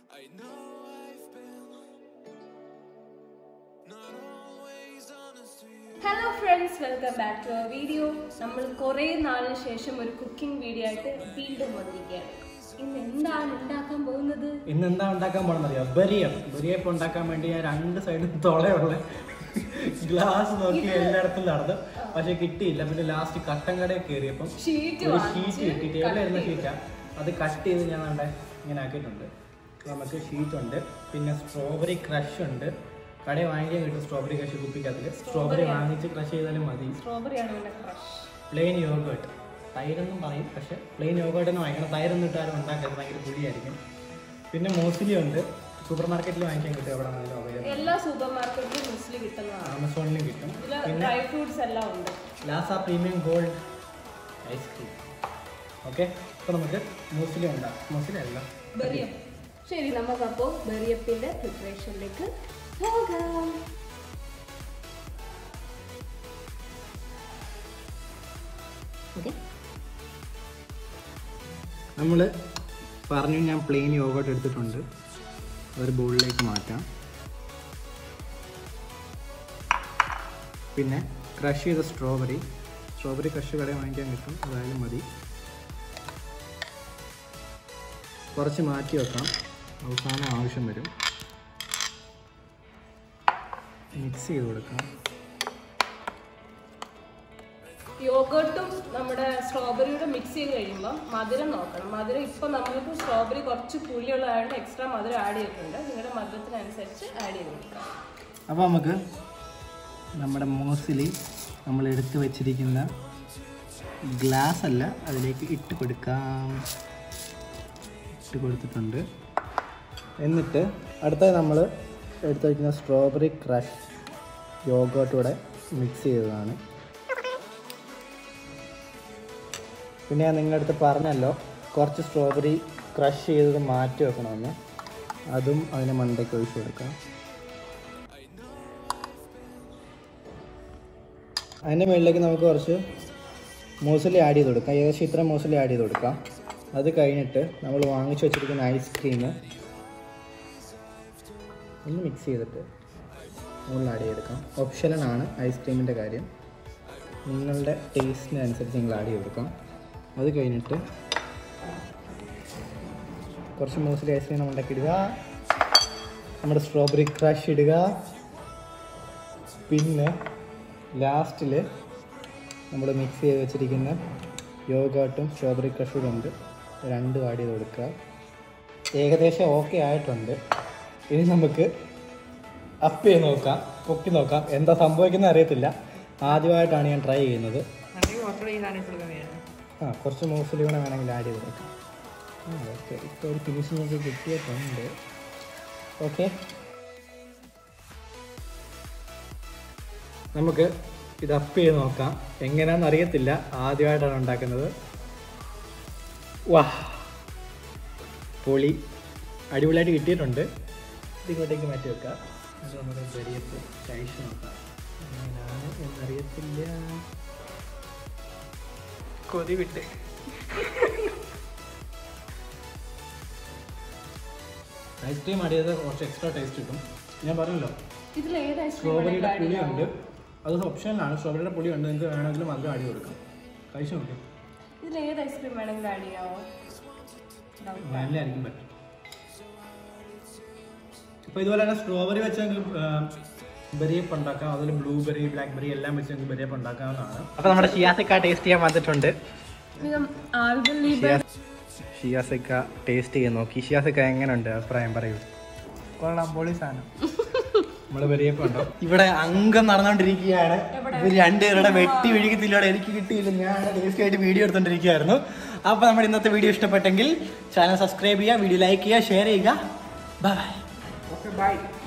I know I've been not always honest to you. Hello friends welcome back to our video നമ്മൾ കുറേ നാളിന് ശേഷം ഒരു cooking video ആയിട്ട് വീണ്ടും വന്നിരിക്കുകയാണ് ഇന്ന് എന്താണ് ഉണ്ടാക്കാൻ പോകുന്നത് ഇന്ന് എന്താ ഉണ്ടാക്കാൻ പോണെന്നറിയോ ബരിയം ബരിയപ്പം ഉണ്ടാക്കാൻ വേണ്ടി ഞാൻ രണ്ട് സൈഡും തുളയുള്ള ഗ്ലാസ് നോക്കി എല്ലായിടത്തും നടന്നു പക്ഷെ കിട്ടിയില്ല പിന്നെ ലാസ്റ്റ് കട്ടൻ കടയിൽ കയറിയപ്പം ഷീറ്റ് ഒരു വാങ്ങിച്ച് ഷീറ്റ് കിട്ടി ടേബിൾ ഇരുന്ന ഷീറ്റാ അത് കട്ട് ചെയ്ത് ഞാൻ അവിടെ ഇങ്ങനെ ആക്കിയിട്ടുണ്ട് നമുക്ക് ഷീറ്റ് ഉണ്ട് പിന്നെ സ്ട്രോബെറി ക്രഷ് ഉണ്ട് കടയിൽ വാങ്ങിക്കാൻ കിട്ടും സ്ട്രോബെറി ക്രഷ് കുപ്പിക്കകത്തിൽ സ്ട്രോബെറി വാങ്ങിച്ച് ക്രഷ് ചെയ്താലും മതി സ്ട്രോബെറിയാണ് പിന്നെ ക്രഷ് പ്ലെയിൻ യോഗേർട്ട് തൈരെന്നും പറയും പക്ഷെ പ്ലെയിൻ യോഗേർട്ടിന് വാങ്ങിക്കണം തൈരൊന്നും ഇട്ടാലും ഉണ്ടാക്കരുത് ഭയങ്കര പുളിയായിരിക്കും പിന്നെ മോസിലി ഉണ്ട് സൂപ്പർ മാർക്കറ്റിൽ വാങ്ങിക്കാൻ കിട്ടും എവിടെ നിന്നാലും അവൈലബിൾ എല്ലാ സൂപ്പർ മാർക്കറ്റിലും മുസ്ലി കിട്ടുന്നതാണ് ആമസോണിലും കിട്ടും ഇതിൽ പിന്നെ ഡ്രൈ ഫ്രൂട്ട്സ് എല്ലാം ഉണ്ട് Lazza premium gold ice cream okay അപ്പോൾ നമുക്ക് മോസിലി ഉണ്ടാക്കാം മോസിലി അല്ല ബെറിയം ശരി നമുക്കപ്പോൾ ബെറിയപ്പിന്റെ പ്രിപ്പറേഷനിലേക്ക് പോകാം ഓക്കെ നമ്മൾ പറഞ്ഞു ഞാൻ പ്ലെയിൻ യോഗോട്ട് എടുത്തിട്ടുണ്ട് ഒരു ബോളിലേക്ക് മാറ്റാം പിന്നെ ക്രഷ് ചെയ്ത സ്ട്രോബെറി സ്ട്രോബെറി ക്രഷ് കടയിൽ വാങ്ങിക്കാൻ കിട്ടും അതായാലും മതി കുറച്ച് മാറ്റി വെക്കാം അവസാനം ആവശ്യം വരും മിക്സ് ചെയ്ത് കൊടുക്കാം യോഗർട്ടും നമ്മുടെ സ്ട്രോബെറിയുടെ മിക്സ് ചെയ്ത് കഴിയുമ്പോൾ മധുരം നോക്കണം മധുരം ഇപ്പം നമ്മൾക്ക് സ്ട്രോബെറി കുറച്ച് പുളിയുള്ളതായതുകൊണ്ട് എക്സ്ട്രാ മധുരം ആഡ് ചെയ്തിട്ടുണ്ട് നിങ്ങളുടെ മധുരത്തിനനുസരിച്ച് ആഡ് ചെയ്ത് കൊടുക്കാം അപ്പോൾ നമുക്ക് നമ്മുടെ മോസിലി നമ്മൾ എടുത്ത് വെച്ചിരിക്കുന്ന ഗ്ലാസ് അല്ല അതിലേക്ക് ഇട്ട് കൊടുക്കാം ഇട്ട് കൊടുത്തിട്ടുണ്ട് എന്നിട്ട് അടുത്തത് നമ്മൾ എടുത്ത് വയ്ക്കുന്ന സ്ട്രോബെറി ക്രഷ് യോഗോട്ടൂടെ മിക്സ് ചെയ്തതാണ് പിന്നെ ഞാൻ നിങ്ങളുടെ അടുത്ത് പറഞ്ഞല്ലോ കുറച്ച് സ്ട്രോബെറി ക്രഷ് ചെയ്തത് മാറ്റി വെക്കണമെന്ന് അതും അതിന് മണ്ടയ്ക്ക് ഒഴിച്ച് കൊടുക്കാം അതിൻ്റെ മുകളിലേക്ക് നമുക്ക് കുറച്ച് മൂസലി ആഡ് ചെയ്ത് കൊടുക്കാം ഏകദേശം ഇത്ര മൂസലി ആഡ് ചെയ്ത് കൊടുക്കാം അത് കഴിഞ്ഞിട്ട് നമ്മൾ വാങ്ങിച്ചു വെച്ചിരിക്കുന്ന ഐസ്ക്രീം ഒന്ന് മിക്സ് ചെയ്തിട്ട് മുകളിൽ ആഡ് ചെയ്തെടുക്കാം ഓപ്ഷനാണ് ഐസ്ക്രീമിൻ്റെ കാര്യം നിങ്ങളുടെ ടേസ്റ്റിനനുസരിച്ച് നിങ്ങൾ ആഡ് ചെയ്ത് കൊടുക്കാം അത് കഴിഞ്ഞിട്ട് കുറച്ച് മൂസലി ഐസ്ക്രീം നമ്മൾ ഉണ്ടാക്കി ഇടുക നമ്മുടെ സ്ട്രോബെറി ക്രഷ് ഇടുക പിന്നെ ലാസ്റ്റിൽ നമ്മൾ മിക്സ് ചെയ്ത് വെച്ചിരിക്കുന്ന യോഗാട്ടും സ്ട്രോബെറി ക്രഷും ഉണ്ട് രണ്ടും ആഡ് ചെയ്ത് കൊടുക്കുക ഏകദേശം ഓക്കെ ആയിട്ടുണ്ട് ഇനി നമുക്ക് അപ്പ് ചെയ്ത് നോക്കാം പൊക്കി നോക്കാം എന്താ സംഭവിക്കുന്നത് അറിയത്തില്ല ആദ്യമായിട്ടാണ് ഞാൻ ട്രൈ ചെയ്യുന്നത് ആ കുറച്ച് മൂസിലി കൂടെ വേണമെങ്കിൽ ആഡ് ചെയ്ത് കൊടുക്കാം ആ ഓക്കെ ഇപ്പോൾ ഒരു ഫിനിഷിംഗ് ഒക്കെ കിട്ടിയിട്ടുണ്ട് ഓക്കെ നമുക്ക് ഇത് അപ്പ് ചെയ്ത് നോക്കാം എങ്ങനെയാണെന്ന് അറിയത്തില്ല ആദ്യമായിട്ടാണ് ഉണ്ടാക്കുന്നത് വാ പൊളി അടിപൊളിയായിട്ട് കിട്ടിയിട്ടുണ്ട് ഇത് ഇങ്ങോട്ടേക്ക് മാറ്റി വെക്കാം അത് നമ്മുടെ വെടിയപ്പ് കഴിച്ച് നോക്കാം എങ്ങനെയാണ് എന്നറിയത്തില്ല കൊതി വിട്ട് ഐസ്ക്രീം ആഡ് ചെയ്ത് കുറച്ച് എക്സ്ട്രാ ടേസ്റ്റ് കിട്ടും ഞാൻ പറഞ്ഞല്ലോ ഇതിൽ ഏത് ഐസ്ക്രീം സ്ട്രോബെറിയുടെ പുളിയുണ്ട് അത് ഓപ്ഷനിലാണ് സ്ട്രോബെറിയുടെ പുളിയുണ്ട് നിങ്ങൾക്ക് വേണമെങ്കിൽ മധുരം ആഡ് ചെയ്ത് കൊടുക്കാം കഴിച്ചു നോക്കി ഇതിൽ ഏത് ഐസ്ക്രീം വേണമെങ്കിലും ആഡ് ചെയ്യാമോ നല്ലതായിരിക്കും പറ്റും ഇപ്പോൾ ഇതുപോലെ തന്നെ സ്ട്രോബെറി വെച്ച് ബെറിയപ്പ് ഉണ്ടാക്കാം അതുപോലെ ബ്ലൂബെറി ബ്ലാക്ക്ബെറി എല്ലാം വെച്ച് നിങ്ങൾക്ക് ബെറിയപ്പ് ഉണ്ടാക്കാവുന്നതാണ് അപ്പോൾ നമ്മുടെ ഷിയാസിക്ക ടേസ്റ്റ് ചെയ്യാൻ വന്നിട്ടുണ്ട് ഷിയാസിക്ക ടേസ്റ്റ് ചെയ്ത് നോക്കി ഷിയാസിക്ക എങ്ങനെയുണ്ട് അഭിപ്രായം പറയൂ കൊള്ളാം പൊളി സാധനം നമ്മള് ബെറിയപ്പ് ഉണ്ടോ ഇവിടെ അംഗം നടന്നുകൊണ്ടിരിക്കുകയാണ് ഇവർ രണ്ടുപേരുടെ വെട്ടി വിഴുകത്തില്ലോടെ എനിക്ക് കിട്ടിയില്ല ഞാൻ ടേസ്റ്റ് ആയിട്ട് വീഡിയോ എടുത്തോണ്ടിരിക്കുകയായിരുന്നു അപ്പോൾ നമ്മുടെ ഇന്നത്തെ വീഡിയോ ഇഷ്ടപ്പെട്ടെങ്കിൽ ചാനൽ സബ്സ്ക്രൈബ് ചെയ്യുക വീഡിയോ ലൈക്ക് ചെയ്യുക ഷെയർ ചെയ്യുക ബൈ ഓക്കെ ബൈ